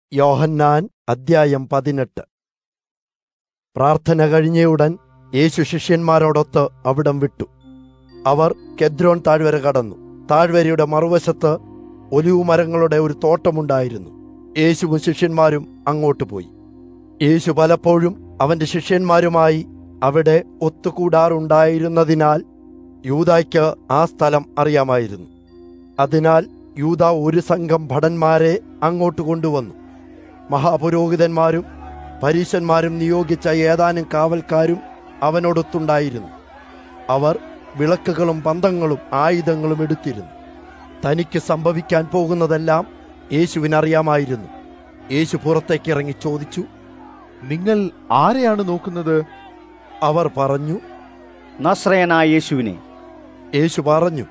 യോഹന്നാൻ അദ്ധ്യായം പതിനെട്ട് പ്രാർത്ഥന കഴിഞ്ഞയുടൻ യേശു ശിഷ്യന്മാരോടൊത്ത് അവിടം വിട്ടു അവർ കെദ്രോൻ താഴ്വര കടന്നു താഴ്വരയുടെ മറുവശത്ത് ഒലിവുമരങ്ങളുടെ ഒരു തോട്ടമുണ്ടായിരുന്നു യേശുവും ശിഷ്യന്മാരും അങ്ങോട്ട് പോയി യേശു പലപ്പോഴും അവന്റെ ശിഷ്യന്മാരുമായി അവിടെ ഒത്തുകൂടാറുണ്ടായിരുന്നതിനാൽ യൂദായ്ക്ക് ആ സ്ഥലം അറിയാമായിരുന്നു അതിനാൽ യൂദ ഒരു സംഘം ഭടന്മാരെ അങ്ങോട്ട് കൊണ്ടുവന്നു മഹാപുരോഹിതന്മാരും പരീശന്മാരും നിയോഗിച്ച ഏതാനും കാവൽക്കാരും അവനോടൊത്തുണ്ടായിരുന്നു അവർ വിളക്കുകളും പന്തങ്ങളും ആയുധങ്ങളും എടുത്തിരുന്നു തനിക്ക് സംഭവിക്കാൻ പോകുന്നതെല്ലാം യേശുവിനറിയാമായിരുന്നു യേശു പുറത്തേക്ക് ഇറങ്ങി ചോദിച്ചു നിങ്ങൾ ആരെയാണ് നോക്കുന്നത് അവർ പറഞ്ഞു നസ്രയനായ യേശുവിനെ യേശു പറഞ്ഞു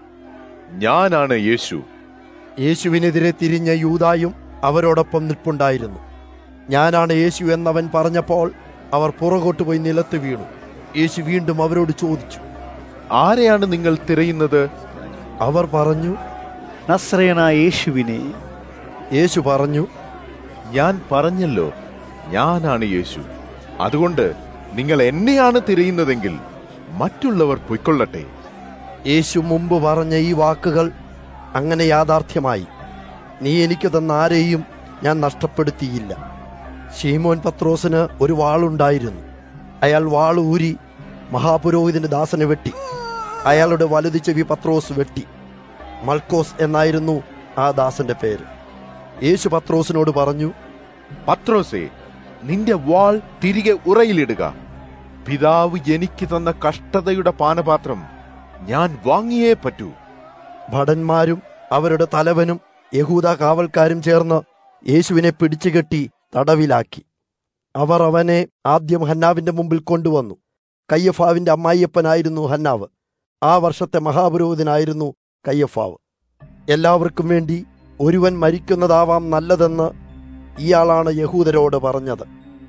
ഞാനാണ് യേശു യേശുവിനെതിരെ തിരിഞ്ഞ യൂതായും അവരോടൊപ്പം നിൽപ്പുണ്ടായിരുന്നു ഞാനാണ് യേശു എന്നവൻ പറഞ്ഞപ്പോൾ അവർ പുറകോട്ട് പോയി നിലത്ത് വീണു യേശു വീണ്ടും അവരോട് ചോദിച്ചു ആരെയാണ് നിങ്ങൾ തിരയുന്നത് അവർ പറഞ്ഞു നസ്രയനായ യേശുവിനെ യേശു പറഞ്ഞു ഞാൻ പറഞ്ഞല്ലോ ഞാനാണ് യേശു അതുകൊണ്ട് നിങ്ങൾ എന്നെയാണ് തിരയുന്നതെങ്കിൽ മറ്റുള്ളവർ പൊയ്ക്കൊള്ളട്ടെ യേശു മുമ്പ് പറഞ്ഞ ഈ വാക്കുകൾ അങ്ങനെ യാഥാർത്ഥ്യമായി നീ എനിക്ക് തന്ന ആരെയും ഞാൻ നഷ്ടപ്പെടുത്തിയില്ല ഷീമോൻ പത്രോസിന് ഒരു വാളുണ്ടായിരുന്നു അയാൾ വാൾ ഊരി മഹാപുരോഹിതന്റെ ദാസനെ വെട്ടി അയാളുടെ വലുത് ചെവി പത്രോസ് വെട്ടി മൽക്കോസ് എന്നായിരുന്നു ആ ദാസന്റെ പേര് യേശു പത്രോസിനോട് പറഞ്ഞു പത്രോസേ നിന്റെ വാൾ തിരികെ ഉറയിലിടുക പിതാവ് എനിക്ക് തന്ന കഷ്ടതയുടെ പാനപാത്രം ഞാൻ വാങ്ങിയേ പറ്റൂ ഭടന്മാരും അവരുടെ തലവനും യഹൂദ കാവൽക്കാരും ചേർന്ന് യേശുവിനെ പിടിച്ചുകെട്ടി തടവിലാക്കി അവർ അവനെ ആദ്യം ഹന്നാവിന്റെ മുമ്പിൽ കൊണ്ടുവന്നു കയ്യഫാവിന്റെ അമ്മായിയപ്പനായിരുന്നു ഹന്നാവ് ആ വർഷത്തെ മഹാപുരോഹിതനായിരുന്നു കയ്യഫാവ് എല്ലാവർക്കും വേണ്ടി ഒരുവൻ മരിക്കുന്നതാവാം നല്ലതെന്ന് ഇയാളാണ് യഹൂദരോട് പറഞ്ഞത്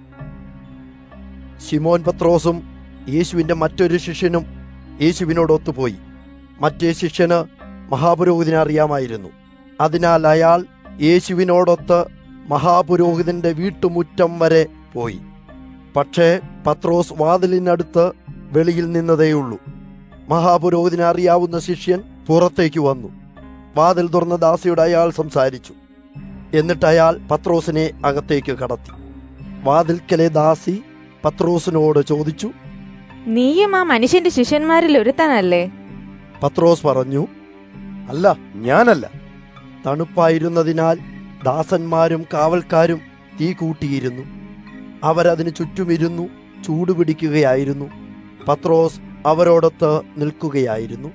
ശിമോൻ പത്രോസും യേശുവിന്റെ മറ്റൊരു ശിഷ്യനും യേശുവിനോടൊത്തുപോയി മറ്റേ ശിഷ്യന് മഹാപുരോഹിതനെ അറിയാമായിരുന്നു അതിനാൽ അയാൾ യേശുവിനോടൊത്ത് മഹാപുരോഹിതന്റെ വീട്ടുമുറ്റം വരെ പോയി പക്ഷേ പത്രോസ് വാതിലിനടുത്ത് വെളിയിൽ നിന്നതേയുള്ളൂ മഹാപുരോഹിതനെ അറിയാവുന്ന ശിഷ്യൻ പുറത്തേക്ക് വന്നു വാതിൽ തുറന്ന ദാസിയോട് അയാൾ സംസാരിച്ചു എന്നിട്ട് അയാൾ പത്രോസിനെ അകത്തേക്ക് കടത്തി വാതിൽക്കലെ ദാസി പത്രോസിനോട് ചോദിച്ചു നീയും ആ മനുഷ്യന്റെ ശിഷ്യന്മാരിൽ ഒരുത്തനല്ലേ പത്രോസ് പറഞ്ഞു അല്ല ഞാനല്ല തണുപ്പായിരുന്നതിനാൽ ദാസന്മാരും കാവൽക്കാരും തീ കൂട്ടിയിരുന്നു അവരതിനു ചുറ്റുമിരുന്നു ചൂടുപിടിക്കുകയായിരുന്നു പത്രോസ് അവരോടൊത്ത് നിൽക്കുകയായിരുന്നു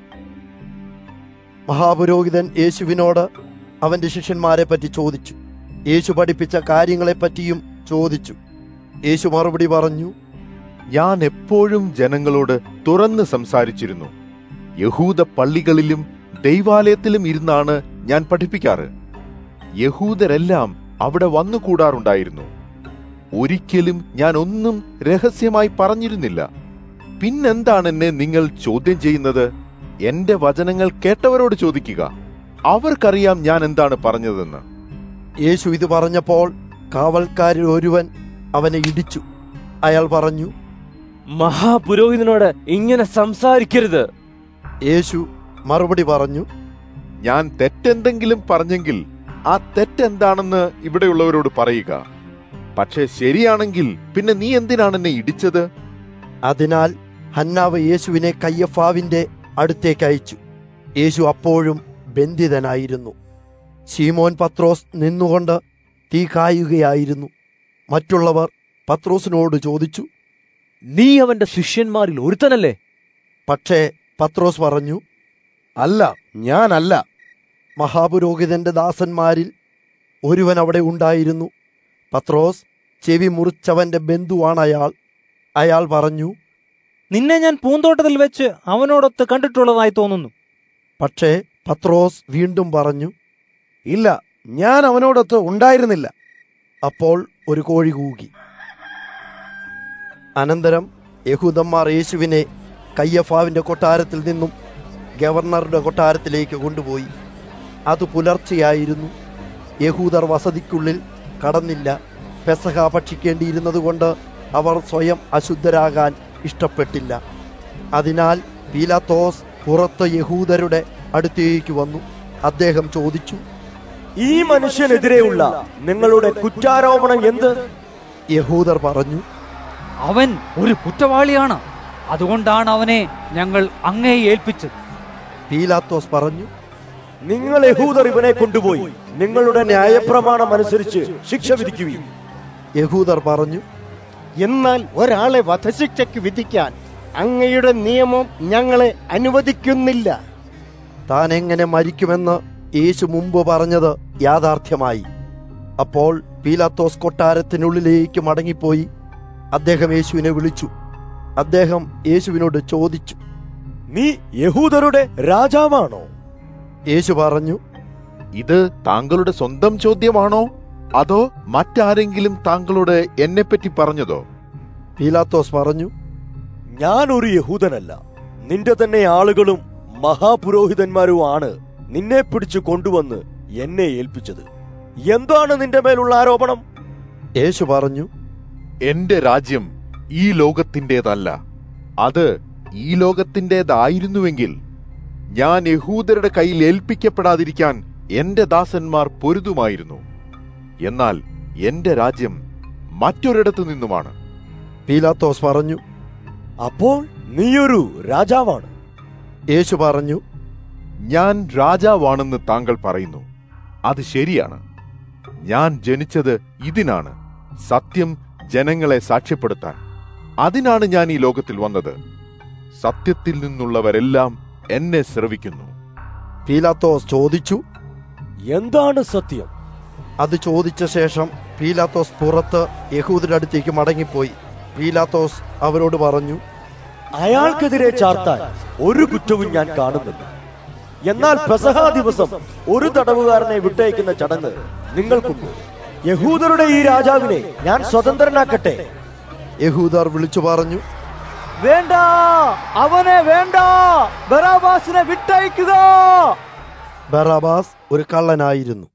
മഹാപുരോഹിതൻ യേശുവിനോട് അവന്റെ ശിഷ്യന്മാരെ പറ്റി ചോദിച്ചു യേശു പഠിപ്പിച്ച കാര്യങ്ങളെപ്പറ്റിയും ചോദിച്ചു യേശു മറുപടി പറഞ്ഞു ഞാൻ എപ്പോഴും ജനങ്ങളോട് തുറന്ന് സംസാരിച്ചിരുന്നു യഹൂദ പള്ളികളിലും ദൈവാലയത്തിലും ഇരുന്നാണ് ഞാൻ പഠിപ്പിക്കാറ് യഹൂദരെല്ലാം അവിടെ വന്നുകൂടാറുണ്ടായിരുന്നു ഒരിക്കലും ഞാൻ ഒന്നും രഹസ്യമായി പറഞ്ഞിരുന്നില്ല പിന്നെന്താണ് എന്നെ നിങ്ങൾ ചോദ്യം ചെയ്യുന്നത് എന്റെ വചനങ്ങൾ കേട്ടവരോട് ചോദിക്കുക അവർക്കറിയാം ഞാൻ എന്താണ് പറഞ്ഞതെന്ന് യേശു ഇത് പറഞ്ഞപ്പോൾ കാവൽക്കാരിൽ ഒരുവൻ അവനെ ഇടിച്ചു അയാൾ പറഞ്ഞു മഹാപുരോഹിതനോട് ഇങ്ങനെ സംസാരിക്കരുത് യേശു മറുപടി പറഞ്ഞു ഞാൻ തെറ്റെന്തെങ്കിലും പറഞ്ഞെങ്കിൽ ആ തെറ്റെന്താണെന്ന് ഇവിടെയുള്ളവരോട് പറയുക പക്ഷേ ശരിയാണെങ്കിൽ പിന്നെ നീ എന്തിനാണ് എന്നെ ഇടിച്ചത് അതിനാൽ ഹന്നാവ് യേശുവിനെ കയ്യഫാവിന്റെ അടുത്തേക്ക് അയച്ചു യേശു അപ്പോഴും ബന്ധിതനായിരുന്നു ശീമോൻ പത്രോസ് നിന്നുകൊണ്ട് തീ കായുകയായിരുന്നു മറ്റുള്ളവർ പത്രോസിനോട് ചോദിച്ചു നീ അവന്റെ ശിഷ്യന്മാരിൽ ഒരുത്തനല്ലേ പക്ഷേ പത്രോസ് പറഞ്ഞു അല്ല ഞാനല്ല മഹാപുരോഹിതന്റെ ദാസന്മാരിൽ ഒരുവൻ അവിടെ ഉണ്ടായിരുന്നു പത്രോസ് ചെവി മുറിച്ചവന്റെ ബന്ധുവാണ് അയാൾ അയാൾ പറഞ്ഞു നിന്നെ ഞാൻ പൂന്തോട്ടത്തിൽ വെച്ച് അവനോടൊത്ത് കണ്ടിട്ടുള്ളതായി തോന്നുന്നു പക്ഷേ പത്രോസ് വീണ്ടും പറഞ്ഞു ഇല്ല ഞാൻ അവനോടൊത്ത് ഉണ്ടായിരുന്നില്ല അപ്പോൾ ഒരു കോഴി കൂകി അനന്തരം യഹൂദന്മാർ യേശുവിനെ കയ്യഫാവിന്റെ കൊട്ടാരത്തിൽ നിന്നും ഗവർണറുടെ കൊട്ടാരത്തിലേക്ക് കൊണ്ടുപോയി അത് പുലർച്ചെയായിരുന്നു യഹൂദർ വസതിക്കുള്ളിൽ കടന്നില്ല പെസഹ ഭക്ഷിക്കേണ്ടിയിരുന്നതുകൊണ്ട് അവർ സ്വയം അശുദ്ധരാകാൻ ഇഷ്ടപ്പെട്ടില്ല അതിനാൽ പീലാത്തോസ് പുറത്ത് യഹൂദരുടെ അടുത്തേക്ക് വന്നു അദ്ദേഹം ചോദിച്ചു ഈ മനുഷ്യനെതിരെയുള്ള നിങ്ങളുടെ കുറ്റാരോപണം എന്ത് യഹൂദർ പറഞ്ഞു അവൻ ഒരു കുറ്റവാളിയാണ് അതുകൊണ്ടാണ് അവനെ ഞങ്ങൾ അങ്ങേ ഏൽപ്പിച്ചത് പീലാത്തോസ് പറഞ്ഞു നിങ്ങൾ യഹൂദർ ഇവനെ കൊണ്ടുപോയി നിങ്ങളുടെ ന്യായപ്രമാണം അനുസരിച്ച് ശിക്ഷ വിധിക്കുകയും യഹൂദർ പറഞ്ഞു എന്നാൽ ഒരാളെ വധശിക്ഷയ്ക്ക് വിധിക്കാൻ അങ്ങയുടെ നിയമം ഞങ്ങളെ അനുവദിക്കുന്നില്ല താൻ എങ്ങനെ മരിക്കുമെന്ന് യേശു മുമ്പ് പറഞ്ഞത് യാഥാർത്ഥ്യമായി അപ്പോൾ പീലാത്തോസ് കൊട്ടാരത്തിനുള്ളിലേക്ക് മടങ്ങിപ്പോയി അദ്ദേഹം യേശുവിനെ വിളിച്ചു അദ്ദേഹം യേശുവിനോട് ചോദിച്ചു നീ യഹൂദരുടെ രാജാവാണോ യേശു പറഞ്ഞു ഇത് താങ്കളുടെ സ്വന്തം ചോദ്യമാണോ അതോ മറ്റാരെങ്കിലും താങ്കളോട് എന്നെപ്പറ്റി പറഞ്ഞതോ പീലാത്തോസ് പറഞ്ഞു ഞാൻ ഒരു യഹൂദനല്ല നിന്റെ തന്നെ ആളുകളും മഹാപുരോഹിതന്മാരുമാണ് നിന്നെ പിടിച്ചു കൊണ്ടുവന്ന് എന്നെ ഏൽപ്പിച്ചത് എന്താണ് നിന്റെ മേലുള്ള ആരോപണം യേശു പറഞ്ഞു എന്റെ രാജ്യം ഈ ലോകത്തിന്റേതല്ല അത് ഈ ലോകത്തിന്റേതായിരുന്നുവെങ്കിൽ ഞാൻ യഹൂദരുടെ കയ്യിൽ ഏൽപ്പിക്കപ്പെടാതിരിക്കാൻ എന്റെ ദാസന്മാർ പൊരുതുമായിരുന്നു എന്നാൽ എന്റെ രാജ്യം മറ്റൊരിടത്തു നിന്നുമാണ് പീലാത്തോസ് പറഞ്ഞു അപ്പോൾ നീയൊരു രാജാവാണ് യേശു പറഞ്ഞു ഞാൻ രാജാവാണെന്ന് താങ്കൾ പറയുന്നു അത് ശരിയാണ് ഞാൻ ജനിച്ചത് ഇതിനാണ് സത്യം ജനങ്ങളെ സാക്ഷ്യപ്പെടുത്താൻ അതിനാണ് ഞാൻ ഈ ലോകത്തിൽ വന്നത് സത്യത്തിൽ നിന്നുള്ളവരെല്ലാം എന്നെ ശ്രവിക്കുന്നു പീലാത്തോസ് ചോദിച്ചു എന്താണ് സത്യം അത് ചോദിച്ച ശേഷം പീലാത്തോസ് പുറത്ത് യഹൂദരുടെ അടുത്തേക്ക് മടങ്ങിപ്പോയി പീലാത്തോസ് അവരോട് പറഞ്ഞു അയാൾക്കെതിരെ ചാർത്താൻ ഒരു കുറ്റവും ഞാൻ കാണുന്നില്ല എന്നാൽ പെസഹ ദിവസം ഒരു തടവുകാരനെ വിട്ടയക്കുന്ന ചടങ്ങ് നിങ്ങൾക്കുണ്ട് യഹൂദരുടെ ഈ രാജാവിനെ ഞാൻ സ്വതന്ത്രനാക്കട്ടെ യഹൂദർ വിളിച്ചു പറഞ്ഞു വേണ്ട അവനെ വേണ്ട ബറാബാസിനെ വിട്ടയക്കുക ബറാബാസ് ഒരു കള്ളനായിരുന്നു